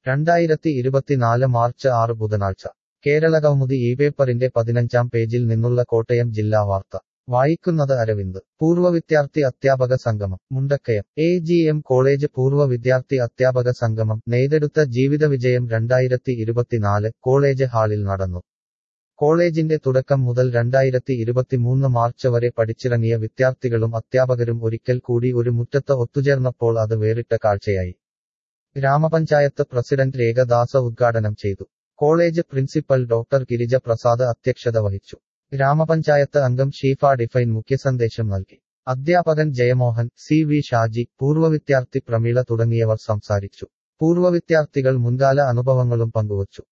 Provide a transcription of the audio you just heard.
രണ്ടായിരത്തി ഇരുപത്തിനാല് മാർച്ച് ആറ് ബുധനാഴ്ച കേരളകൗമുദി ഈ പേപ്പറിന്റെ പതിനഞ്ചാം പേജിൽ നിന്നുള്ള കോട്ടയം ജില്ലാ വാർത്ത വായിക്കുന്നത് അരവിന്ദ് പൂർവ്വ വിദ്യാർത്ഥി അധ്യാപക സംഗമം Mundakayam A G M college പൂർവ്വ വിദ്യാർത്ഥി അധ്യാപക സംഗമം നെയ്തെടുത്ത ജീവിതവിജയം രണ്ടായിരത്തി ഇരുപത്തിനാല് കോളേജ് ഹാളിൽ നടന്നു കോളേജിന്റെ തുടക്കം മുതൽ രണ്ടായിരത്തി ഇരുപത്തിമൂന്ന് മാർച്ച് വരെ പഠിച്ചിറങ്ങിയ വിദ്യാർത്ഥികളും അധ്യാപകരും ഒരിക്കൽ കൂടി ഒരു മുറ്റത്ത് ഒത്തുചേർന്നപ്പോൾ അത് വേറിട്ട കാഴ്ചയായി ഗ്രാമപഞ്ചായത്ത് പ്രസിഡന്റ് രേഖദാസ ഉദ്ഘാടനം ചെയ്തു college principal doctor Girija Prasad അധ്യക്ഷത വഹിച്ചു ഗ്രാമപഞ്ചായത്ത് അംഗം ഷീഫ ഡിഫൈൻ മുഖ്യസന്ദേശം നൽകി അധ്യാപകൻ ജയമോഹൻ സി വി ഷാജി പൂർവ്വ വിദ്യാർത്ഥി പ്രമീള തുടങ്ങിയവർ സംസാരിച്ചു പൂർവ്വ വിദ്യാർത്ഥികൾ മുൻകാല അനുഭവങ്ങളും പങ്കുവച്ചു